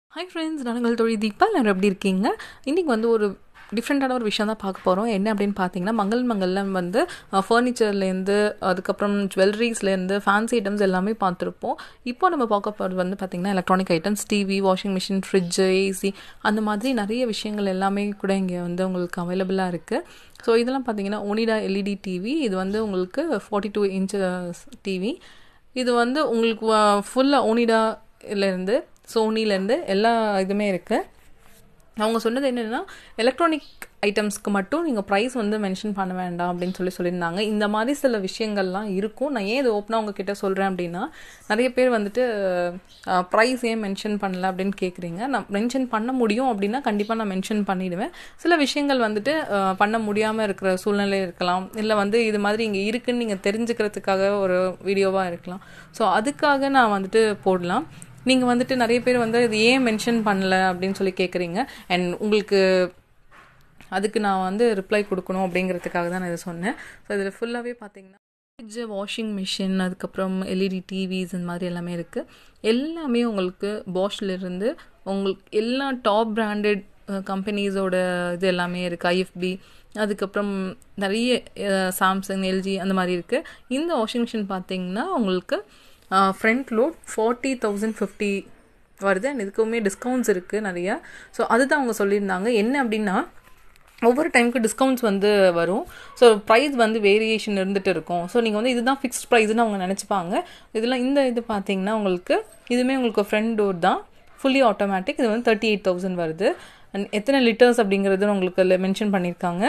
hi friends நான் உங்கள் தொழில் தீபா எல்லாரும் எப்படி இருக்கீங்க இன்றைக்கி வந்து ஒரு டிஃப்ரெண்ட்டான ஒரு விஷயம் தான் பார்க்க போகிறோம் என்ன அப்படின்னு பார்த்தீங்கன்னா மங்கள் மங்கலில் வந்து ஃபர்னிச்சர்லேருந்து அதுக்கப்புறம் ஜுவல்லரிஸ்லேருந்து ஃபேன்சி ஐட்டம்ஸ் எல்லாமே பார்த்துருப்போம் இப்போ நம்ம பார்க்க போகிறது வந்து பார்த்திங்கன்னா electronic items TV washing machine fridge AC அந்த மாதிரி நிறைய விஷயங்கள் எல்லாமே கூட இங்கே வந்து உங்களுக்கு அவைலபிளாக இருக்குது ஸோ இதெல்லாம் பார்த்தீங்கன்னா ஒனிடா எல்இடி டிவி இது வந்து உங்களுக்கு ஃபார்ட்டி டூ இன்ச்சஸ் டிவி இது வந்து உங்களுக்கு ஃபுல்லாக ஒனிடாலேருந்து சோனிலேருந்து எல்லா இதுவுமே இருக்குது அவங்க சொன்னது என்னென்னா எலக்ட்ரானிக் ஐட்டம்ஸ்க்கு மட்டும் நீங்கள் ப்ரைஸ் வந்து மென்ஷன் பண்ண வேண்டாம் அப்படின்னு சொல்லி சொல்லியிருந்தாங்க இந்த மாதிரி சில விஷயங்கள்லாம் இருக்கும் நான் ஏன் இது ஓப்பனாக உங்ககிட்ட சொல்கிறேன் அப்படின்னா நிறைய பேர் வந்துட்டு ப்ரைஸ் ஏன் மென்ஷன் பண்ணல அப்படின்னு கேட்குறீங்க நான் மென்ஷன் பண்ண முடியும் அப்படின்னா கண்டிப்பாக நான் மென்ஷன் பண்ணிவிடுவேன் சில விஷயங்கள் வந்துட்டு பண்ண முடியாமல் இருக்கிற சூழ்நிலை இருக்கலாம் இல்லை வந்து இது மாதிரி இங்கே இருக்குன்னு நீங்கள் தெரிஞ்சுக்கிறதுக்காக ஒரு வீடியோவாக இருக்கலாம் ஸோ அதுக்காக நான் வந்துட்டு போடலாம் நீங்கள் வந்துட்டு நிறைய பேர் வந்து இது ஏன் மென்ஷன் பண்ணல அப்படின்னு சொல்லி கேட்குறீங்க அண்ட் உங்களுக்கு அதுக்கு நான் வந்து ரிப்ளை கொடுக்கணும் அப்படிங்கிறதுக்காக தான் நான் இதை சொன்னேன் ஸோ இதில் ஃபுல்லாகவே பார்த்தீங்கன்னா ஃப்ரிட்ஜு வாஷிங் மிஷின் அதுக்கப்புறம் எல்இடி டிவிஸ் இந்த மாதிரி எல்லாமே இருக்குது எல்லாமே உங்களுக்கு பாஷ்லேருந்து உங்களுக்கு எல்லா டாப் பிராண்டட் கம்பெனிஸோட இது எல்லாமே இருக்குது ஐஎஃப்பி அதுக்கப்புறம் நிறைய சாம்சங் எல்ஜி அந்த மாதிரி இருக்குது இந்த வாஷிங் மிஷின் பார்த்தீங்கன்னா உங்களுக்கு front load forty thousand fifty வருது அண்ட் இதுக்குமே டிஸ்கவுண்ட்ஸ் இருக்குது நிறையா ஸோ அதுதான் அவங்க சொல்லியிருந்தாங்க என்ன அப்படின்னா ஒவ்வொரு டைமுக்கு டிஸ்கவுண்ட்ஸ் வந்து வரும் ஸோ ப்ரைஸ் வந்து வேரியேஷன் இருந்துகிட்டு இருக்கும் ஸோ நீங்கள் வந்து இதுதான் ஃபிக்ஸ்ட் ப்ரைஸ்னு அவங்க நினச்சிப்பாங்க இதெல்லாம் இந்த இது பார்த்தீங்கன்னா உங்களுக்கு இதுவுமே உங்களுக்கு ஃப்ரண்ட் டோர் தான் ஃபுல்லி ஆட்டோமேட்டிக் இது வந்து தேர்ட்டி எயிட் தௌசண்ட் வருது அண்ட் எத்தனை லிட்டர்ஸ் அப்படிங்கிறது உங்களுக்கு மென்ஷன் பண்ணியிருக்காங்க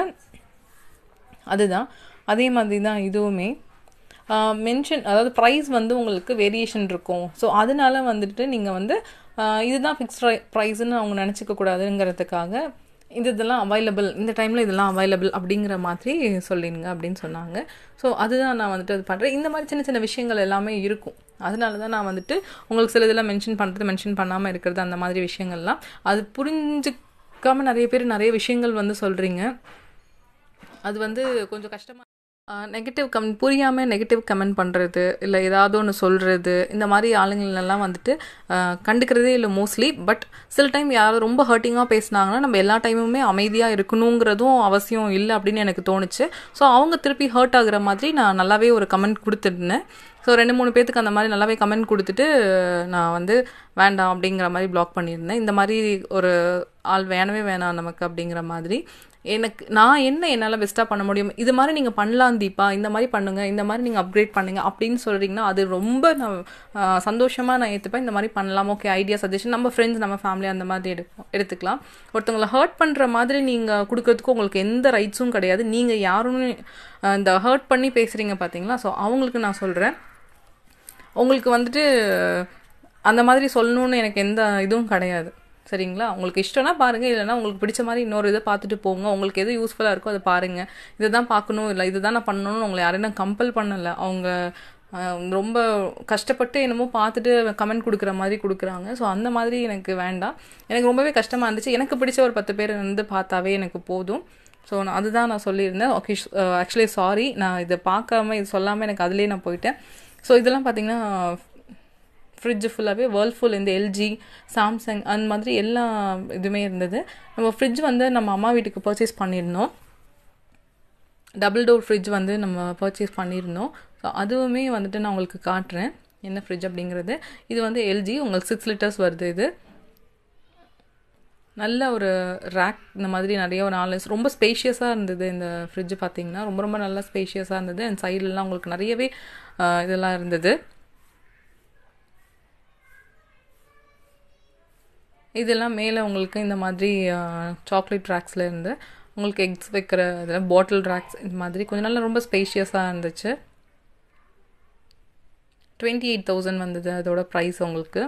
அதுதான் அதே மாதிரி தான் இதுவுமே மென்ஷன் அதாவது ப்ரைஸ் வந்து உங்களுக்கு வேரியேஷன் இருக்கும் ஸோ அதனால வந்துட்டு நீங்கள் வந்து இதுதான் ஃபிக்ஸ்ட் ப்ரைஸ்ன்னு அவங்க நினச்சிக்க கூடாதுங்கிறதுக்காக இது இதெல்லாம் அவைலபிள் இந்த டைமில் இதெல்லாம் அவைலபிள் அப்படிங்கிற மாதிரி சொல்லிடுங்க அப்படின்னு சொன்னாங்க ஸோ அதுதான் நான் வந்துட்டு அது பண்ணுறேன் இந்த மாதிரி சின்ன சின்ன விஷயங்கள் எல்லாமே இருக்கும் அதனால தான் நான் வந்துட்டு உங்களுக்கு சில இதெல்லாம் மென்ஷன் பண்ணுறது மென்ஷன் பண்ணாமல் இருக்கிறது அந்த மாதிரி விஷயங்கள்லாம் அது புரிஞ்சுக்காமல் நிறைய பேர் நிறைய விஷயங்கள் வந்து சொல்கிறீங்க அது வந்து கொஞ்சம் கஷ்டமாக நெகட்டிவ் கமெண்ட் புரியாமல் நெகட்டிவ் கமெண்ட் பண்ணுறது இல்லை ஏதாவது ஒன்று சொல்கிறது இந்த மாதிரி ஆளுங்களெல்லாம் வந்துட்டு கண்டுக்கிறதே இல்லை மோஸ்ட்லி பட் சில டைம் யாராவது ரொம்ப ஹர்ட்டிங்காக பேசினாங்கன்னா நம்ம எல்லா டைமுமே அமைதியாக இருக்கணுங்கிறதும் அவசியம் இல்லை அப்படின்னு எனக்கு தோணுச்சு ஸோ அவங்க திருப்பி ஹர்ட் ஆகுற மாதிரி நான் நல்லாவே ஒரு கமெண்ட் கொடுத்துருந்தேன் ஸோ ரெண்டு மூணு பேத்துக்கு அந்த மாதிரி நல்லாவே கமெண்ட் கொடுத்துட்டு நான் வந்து வேண்டாம் அப்படிங்கிற மாதிரி பிளாக் பண்ணியிருந்தேன் இந்த மாதிரி ஒரு ஆள் வேணவே வேணாம் நமக்கு அப்படிங்கிற மாதிரி எனக்கு நான் என்ன என்னால் பெஸ்ட்டாக பண்ண முடியும் இது மாதிரி நீங்கள் பண்ணலாம் தீபா இந்த மாதிரி பண்ணுங்கள் இந்த மாதிரி நீங்கள் அப்கிரேட் பண்ணுங்கள் அப்படின்னு சொல்கிறீங்கன்னா அது ரொம்ப நான் சந்தோஷமாக நான் ஏற்றுப்பேன் இந்த மாதிரி பண்ணலாம் ஓகே ஐடியா சஜஷன் நம்ம ஃப்ரெண்ட்ஸ் நம்ம ஃபேமிலி அந்த மாதிரி எடுப்போம் எடுத்துக்கலாம் ஒருத்தவங்களை ஹர்ட் பண்ணுற மாதிரி நீங்கள் கொடுக்கறதுக்கு உங்களுக்கு எந்த ரைட்ஸும் கிடையாது நீங்கள் யாரும் இந்த ஹர்ட் பண்ணி பேசுகிறீங்க பார்த்தீங்களா ஸோ அவங்களுக்கு நான் சொல்கிறேன் உங்களுக்கு வந்துட்டு அந்த மாதிரி சொல்லணுன்னு எனக்கு எந்த இதுவும் கிடையாது சரிங்களா உங்களுக்கு இஷ்டம்னா பாருங்கள் இல்லைனா உங்களுக்கு பிடிச்ச மாதிரி இன்னொரு இதை பார்த்துட்டு போங்க உங்களுக்கு எது யூஸ்ஃபுல்லாக இருக்கோ அதை பாருங்கள் இதை தான் பார்க்கணும் இல்லை இது தான் நான் பண்ணணும்னு உங்களை யாரையும் நான் கம்பல் பண்ணலை அவங்க ரொம்ப கஷ்டப்பட்டு என்னமோ பார்த்துட்டு கமெண்ட் கொடுக்குற மாதிரி கொடுக்குறாங்க ஸோ அந்த மாதிரி எனக்கு வேண்டாம் எனக்கு ரொம்பவே கஷ்டமாக இருந்துச்சு எனக்கு பிடிச்ச ஒரு பத்து பேர் வந்து பார்த்தாவே எனக்கு போதும் ஸோ நான் அதுதான் நான் சொல்லியிருந்தேன் ஓகே ஆக்சுவலி சாரி நான் இதை பார்க்காம இது சொல்லாமல் எனக்கு அதுலேயே நான் போயிட்டேன் ஸோ இதெல்லாம் பார்த்தீங்கன்னா ஃப்ரிட்ஜ் ஃபுல்லாகவே வேர்ல்ஃபுல் இந்த எல்ஜி சாம்சங் அந்த மாதிரி எல்லா இதுவுமே இருந்தது நம்ம ஃப்ரிட்ஜ் வந்து நம்ம அம்மா வீட்டுக்கு பர்ச்சேஸ் பண்ணியிருந்தோம் டபுள் டோர் ஃப்ரிட்ஜ் வந்து நம்ம பர்ச்சேஸ் பண்ணியிருந்தோம் ஸோ அதுவுமே வந்துட்டு நான் உங்களுக்கு காட்டுறேன் என்ன ஃப்ரிட்ஜ் அப்படிங்கிறது இது வந்து எல்ஜி உங்களுக்கு சிக்ஸ் லிட்டர்ஸ் வருது இது நல்ல ஒரு ரேக் இந்த மாதிரி நிறைய ஒரு நாலு ரொம்ப ஸ்பேஷியஸாக இருந்தது இந்த ஃப்ரிட்ஜ் பார்த்தீங்கன்னா ரொம்ப ரொம்ப நல்லா ஸ்பேஷியஸாக இருந்தது அண்ட் சைட்லலாம் உங்களுக்கு நிறையவே இதெல்லாம் இருந்தது இதெல்லாம் மேலே உங்களுக்கு இந்த மாதிரி சாக்லேட் ட்ராக்ஸில் இருந்து உங்களுக்கு எக்ஸ் வைக்கிற இதில் பாட்டில் ட்ராக்ஸ் இந்த மாதிரி கொஞ்சம் நல்லா ரொம்ப ஸ்பேஷியஸாக இருந்துச்சு டுவெண்ட்டி எயிட் தௌசண்ட் வந்தது அதோட ப்ரைஸ் உங்களுக்கு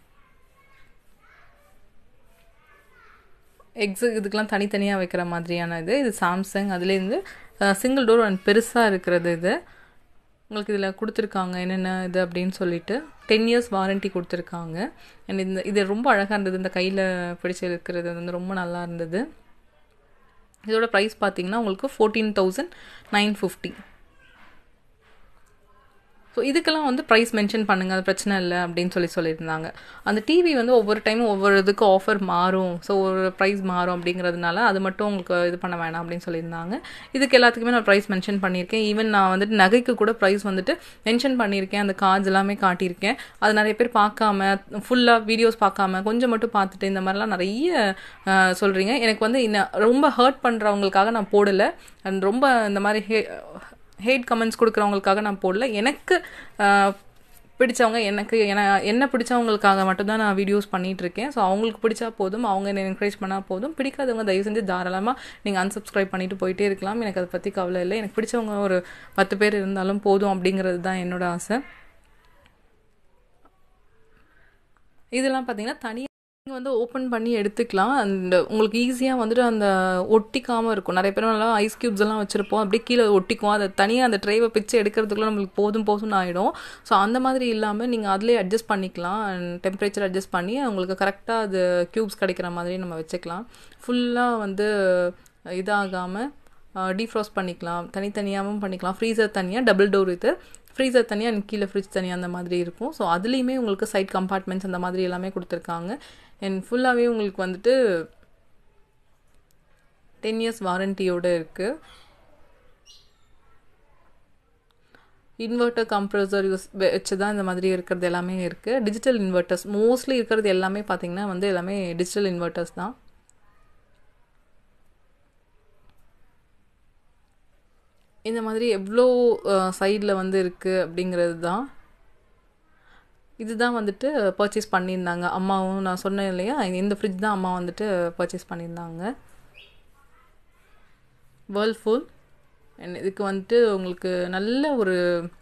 எக்ஸு இதுக்கெலாம் தனித்தனியாக வைக்கிற மாதிரியான இது இது சாம்சங் அதுலேருந்து சிங்கிள் டோர் அண்ட் பெருசாக இருக்கிறது இது உங்களுக்கு இதில் கொடுத்துருக்காங்க என்னென்ன இது அப்படின்னு சொல்லிட்டு டென் இயர்ஸ் வாரண்ட்டி கொடுத்துருக்காங்க அண்ட் இந்த இது ரொம்ப அழகாக இருந்தது இந்த கையில் பிடிச்சி இருக்கிறது வந்து ரொம்ப நல்லா இருந்தது இதோட ப்ரைஸ் பார்த்தீங்கன்னா உங்களுக்கு fourteen thousand nine fifty so so இதுக்கெல்லாம் வந்து ப்ரைஸ் மென்ஷன் பண்ணுங்க அது பிரச்சனை இல்லை அப்படின்னு சொல்லி சொல்லியிருந்தாங்க அந்த டிவி வந்து ஒவ்வொரு டைமும் ஒவ்வொரு இதுக்கு ஆஃபர் மாறும் ஸோ ஒரு ப்ரைஸ் மாறும் அப்படிங்கிறதுனால அது மட்டும் உங்களுக்கு இது பண்ண வேணாம் அப்படின்னு சொல்லியிருந்தாங்க இதுக்கு எல்லாத்துக்குமே நான் ப்ரைஸ் மென்ஷன் பண்ணியிருக்கேன் ஈவன் நான் வந்துட்டு நகைக்கு கூட ப்ரைஸ் வந்துட்டு மென்ஷன் பண்ணியிருக்கேன் அந்த கார்ட்ஸ் எல்லாமே காட்டியிருக்கேன் அது நிறைய பேர் பார்க்காம ஃபுல்லாக வீடியோஸ் பார்க்காம கொஞ்சம் மட்டும் பார்த்துட்டு இந்த மாதிரிலாம் நிறைய சொல்கிறீங்க எனக்கு வந்து இன்னும் ரொம்ப ஹர்ட் பண்ணுறவங்களுக்காக நான் போடலை அண்ட் ரொம்ப இந்த மாதிரி ஹே ஹேட் கமெண்ட்ஸ் கொடுக்குறவங்களுக்காக நான் போடல எனக்கு பிடிச்சவங்க எனக்கு என என்ன பிடிச்சவங்களுக்காக மட்டும்தான் நான் வீடியோஸ் பண்ணிகிட்டு இருக்கேன் ஸோ அவங்களுக்கு பிடிச்சா போதும் அவங்க என்னை என்கரேஜ் பண்ணால் போதும் பிடிக்காதவங்க தயவு செஞ்சு தாராளமாக நீங்கள் அன்சப்ஸ்கிரைப் பண்ணிட்டு போயிட்டே இருக்கலாம் எனக்கு அதை பற்றி கவலை இல்லை எனக்கு பிடிச்சவங்க ஒரு பத்து பேர் இருந்தாலும் போதும் அப்படிங்கிறது தான் என்னோட ஆசை இதெல்லாம் பார்த்தீங்கன்னா தனியாக நீங்கள் வந்து ஓப்பன் பண்ணி எடுத்துக்கலாம் அண்ட் உங்களுக்கு ஈஸியாக வந்துட்டு அந்த ஒட்டிக்காமல் இருக்கும் நிறைய பேர் நல்லா ஐஸ் க்யூப்ஸ் எல்லாம் வச்சுருப்போம் அப்படியே கீழே ஒட்டிக்கும் அதை தனியாக அந்த ட்ரேவை பிச்சு எடுக்கிறதுக்குள்ள நம்மளுக்கு போதும் போதும்னு ஆகிடும் ஸோ அந்த மாதிரி இல்லாமல் நீங்கள் அதிலே அட்ஜஸ்ட் பண்ணிக்கலாம் அண்ட் டெம்பரேச்சர் அட்ஜஸ்ட் பண்ணி உங்களுக்கு கரெக்டாக அது க்யூப்ஸ் கிடைக்கிற மாதிரி நம்ம வச்சுக்கலாம் ஃபுல்லாக வந்து இதாகாமல் டீஃப்ராஸ்ட் பண்ணிக்கலாம் தனித்தனியாகவும் பண்ணிக்கலாம் ஃப்ரீசர் தனியாக டபுள் டோர் இது ஃப்ரீசர் தனியாக அண்ட் கீழே ஃப்ரிட்ஜ் தனியாக அந்த மாதிரி இருக்கும் ஸோ அதுலேயுமே உங்களுக்கு சைட் கம்பார்ட்மெண்ட்ஸ் அந்த மாதிரி எல்லாமே கொடுத்துருக்காங்க அண்ட் ஃபுல்லாகவே உங்களுக்கு வந்துட்டு டென் இயர்ஸ் வாரண்டியோடு இருக்குது இன்வெர்ட்டர் கம்ப்ரஸர் யூஸ் வச்சு தான் இந்த மாதிரி இருக்கிறது எல்லாமே இருக்குது டிஜிட்டல் இன்வெர்ட்டர்ஸ் மோஸ்ட்லி இருக்கிறது எல்லாமே பார்த்திங்கன்னா வந்து எல்லாமே டிஜிட்டல் இன்வெர்ட்டர்ஸ் தான் இந்த மாதிரி எவ்வளோ சைடில் வந்து இருக்குது அப்படிங்கிறது தான் இதுதான் வந்துட்டு பர்ச்சேஸ் பண்ணியிருந்தாங்க அம்மாவும் நான் சொன்னேன் இல்லையா இந்த ஃப்ரிட்ஜ் தான் அம்மா வந்துட்டு பர்ச்சேஸ் பண்ணியிருந்தாங்க வேர்ல்ஃபுல் இதுக்கு வந்துட்டு உங்களுக்கு நல்ல ஒரு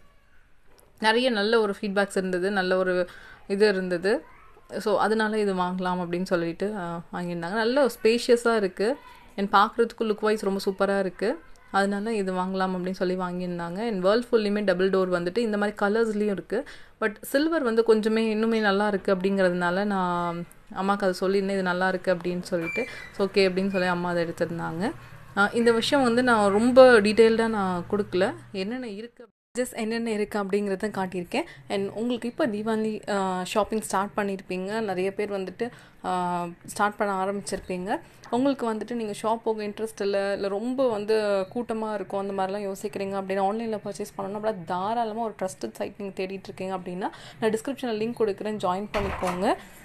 நிறைய நல்ல ஒரு ஃபீட்பேக்ஸ் இருந்தது நல்ல ஒரு இது இருந்தது ஸோ அதனால இது வாங்கலாம் அப்படின்னு சொல்லிட்டு வாங்கியிருந்தாங்க நல்ல ஸ்பேஷியஸாக இருக்குது என் பார்க்குறதுக்கு லுக் வைஸ் ரொம்ப சூப்பராக இருக்குது அதனால இது வாங்கலாம் அப்படின்னு சொல்லி வாங்கியிருந்தாங்க அண்ட் வேர்ல்ட் ஃபுல்லையுமே டபுள் டோர் வந்துட்டு இந்த மாதிரி கலர்ஸ்லேயும் இருக்குது பட் சில்வர் வந்து கொஞ்சமே இன்னுமே நல்லா இருக்குது அப்படிங்கிறதுனால நான் அம்மாவுக்கு அதை சொல்லியிருந்தேன் இது நல்லா இருக்குது அப்படின்னு சொல்லிட்டு ஓகே அப்படின்னு சொல்லி அம்மா அதை எடுத்திருந்தாங்க இந்த விஷயம் வந்து நான் ரொம்ப டீட்டெயில்டாக நான் கொடுக்கல என்னென்ன இருக்குது ஜஸ்ட் என்னென்ன இருக்குது அப்படிங்கிறத காட்டியிருக்கேன் அண்ட் உங்களுக்கு இப்போ தீபாவளி ஷாப்பிங் ஸ்டார்ட் பண்ணியிருப்பீங்க நிறைய பேர் வந்துட்டு ஸ்டார்ட் பண்ண ஆரம்பிச்சிருப்பீங்க உங்களுக்கு வந்துட்டு நீங்கள் ஷாப் போக இன்ட்ரெஸ்ட் இல்லை இல்லை ரொம்ப வந்து கூட்டமாக இருக்கும் அந்த மாதிரிலாம் யோசிக்கிறீங்க அப்படின்னா ஆன்லைனில் பர்ச்சேஸ் பண்ணணும் அப்படின்னா தாராளமாக ஒரு ட்ரஸ்டட் சைட் நீங்கள் தேடிட்டு இருக்கீங்க அப்படின்னா நான் டிஸ்கிரிப்ஷனில் லிங்க் கொடுக்குறேன் ஜாயின் பண்ணிக்கோங்க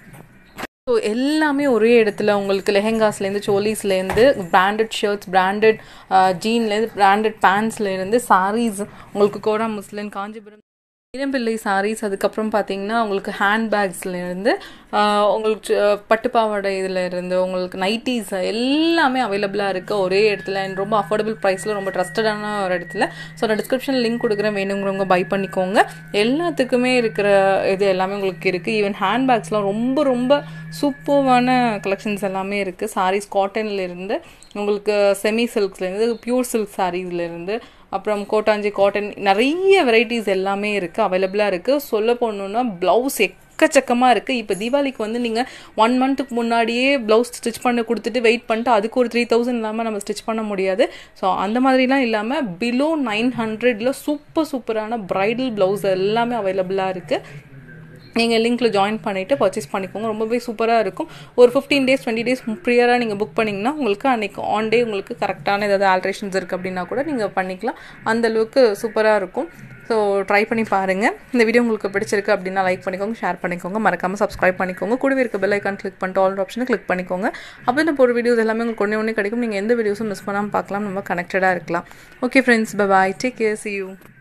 ஸோ எல்லாமே ஒரே இடத்துல உங்களுக்கு லெஹெங்காஸ்லேருந்து சோலிஸ்லேருந்து பிராண்டட் ஷர்ட்ஸ் பிராண்டட் ஜீன்லேருந்து பிராண்டட் பேண்ட்ஸ்லேருந்து சாரீஸ் உங்களுக்கு கோடா முஸ்லிம் காஞ்சிபுரம் இளம்பிள்ளை சாரீஸ் அதுக்கப்புறம் பார்த்தீங்கன்னா உங்களுக்கு ஹேண்ட்பேக்ஸ்லேருந்து உங்களுக்கு பட்டுப்பாவாடை இதில் இருந்து உங்களுக்கு நைட்டிஸ் எல்லாமே அவைலபிளாக இருக்குது ஒரே இடத்துல அண்ட் ரொம்ப அஃபோர்டபுள் ப்ரைஸில் ரொம்ப ட்ரஸ்டடான ஒரு இடத்துல ஸோ நான் டிஸ்கிரிப்ஷன் லிங்க் கொடுக்குறேன் வேணுங்கிறவங்க பை பண்ணிக்கோங்க எல்லாத்துக்குமே இருக்கிற இது எல்லாமே உங்களுக்கு இருக்குது ஈவன் ஹேண்ட்பேக்ஸ்லாம் ரொம்ப ரொம்ப சூப்பர்வான கலெக்ஷன்ஸ் எல்லாமே இருக்குது சாரீஸ் காட்டன்லேருந்து உங்களுக்கு செமி சில்க்ஸ்லேருந்து பியூர் சில்க் சாரீஸ்லேருந்து அப்புறம் கோட்டாஞ்சி காட்டன் நிறைய வெரைட்டிஸ் எல்லாமே இருக்குது அவைலபிளாக இருக்குது சொல்ல போகணுன்னா ப்ளவுஸ் எக்கச்சக்கமாக இருக்குது இப்போ தீபாவளிக்கு வந்து நீங்கள் ஒன் மந்த்துக்கு முன்னாடியே ப்ளவுஸ் ஸ்டிச் பண்ண கொடுத்துட்டு வெயிட் பண்ணிட்டு அதுக்கு ஒரு த்ரீ தௌசண்ட் இல்லாமல் நம்ம ஸ்டிச் பண்ண முடியாது ஸோ அந்த மாதிரிலாம் இல்லாமல் பிலோ நைன் ஹண்ட்ரடில் சூப்பர் சூப்பரான ப்ரைடல் ப்ளவுஸ் எல்லாமே அவைலபிளாக இருக்குது நீங்கள் லிங்க்கில் ஜாயின் பண்ணிவிட்டு பர்ச்சேஸ் பண்ணிக்கோங்க ரொம்பவே சூப்பராக இருக்கும் ஒரு ஃபிஃப்டீன் டேஸ் டுவெண்ட்டி டேஸ் ப்ரியராக நீங்கள் புக் பண்ணிங்கன்னா உங்களுக்கு அன்றைக்கி ஆன் டே உங்களுக்கு கரெக்டான ஏதாவது ஆல்ட்ரேஷன்ஸ் இருக்குது அப்படின்னா கூட நீங்கள் பண்ணிக்கலாம் அந்தளவுக்கு சூப்பராக இருக்கும் ஸோ ட்ரை பண்ணி பாருங்கள் இந்த வீடியோ உங்களுக்கு பிடிச்சிருக்கு அப்படின்னா லைக் பண்ணிக்கோங்க ஷேர் பண்ணிக்கோங்க மறக்காமல் சப்ஸ்கிரைப் பண்ணிக்கோங்க கூடவே இருக்க பெல் ஐக்கான் கிளிக் பண்ணிட்டு ஆல் ஆப்ஷனை கிளிக் பண்ணிக்கோங்க அப்போ இந்த போகிற வீடியோஸ் எல்லாமே உங்களுக்கு ஒன்றே ஒன்றே கிடைக்கும் நீங்கள் எந்த வீடியோஸும் மிஸ் பண்ணாமல் பார்க்கலாம் நம்ம கனெக்டடாக இருக்கலாம் okay friends bye take care see you